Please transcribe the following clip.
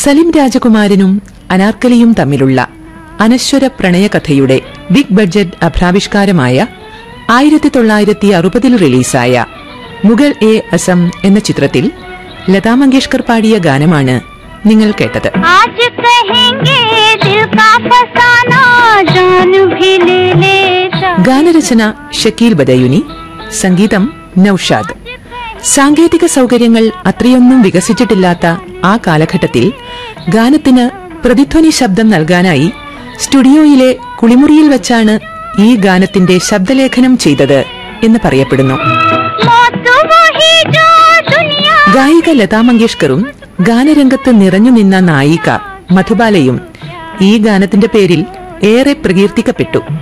സലിം രാജകുമാരനും അനാർക്കലിയും തമ്മിലുള്ള അനശ്വര പ്രണയകഥയുടെ big budget അഭ്രാവിഷ്കാരമായ ആയിരത്തി തൊള്ളായിരത്തി അറുപതിൽ റിലീസായ മുഗൾ എ അസം എന്ന ചിത്രത്തിൽ ലതാ മങ്കേഷ്കർ പാടിയ ഗാനമാണ് നിങ്ങൾ കേട്ടത് आज कहेंगे दिल का फसाना जान भी ले लेता ഗാനരചന ഷക്കീൽ ബദയുനി സംഗീതം നൌഷാദ് സാങ്കേതിക സൗകര്യങ്ങൾ അത്രയൊന്നും വികസിച്ചിട്ടില്ലാത്ത ആ കാലഘട്ടത്തിൽ ഗാനത്തിന് പ്രതിധ്വനി ശബ്ദം നൽകാനായി സ്റ്റുഡിയോയിലെ കുളിമുറിയിൽ വെച്ചാണ് ഈ ഗാനത്തിന്റെ ശബ്ദലേഖനം ചെയ്തത് എന്ന് പറയപ്പെടുന്നു मौत वही जो दुनिया ഗായിക ലതാ മങ്കേഷ്കറും ഗാനരംഗത്ത് നിറഞ്ഞു നിന്ന നായിക മധുബാലയും ഈ ഗാനത്തിന്റെ പേരിൽ ഏറെ പ്രകീർത്തിക്കപ്പെട്ടു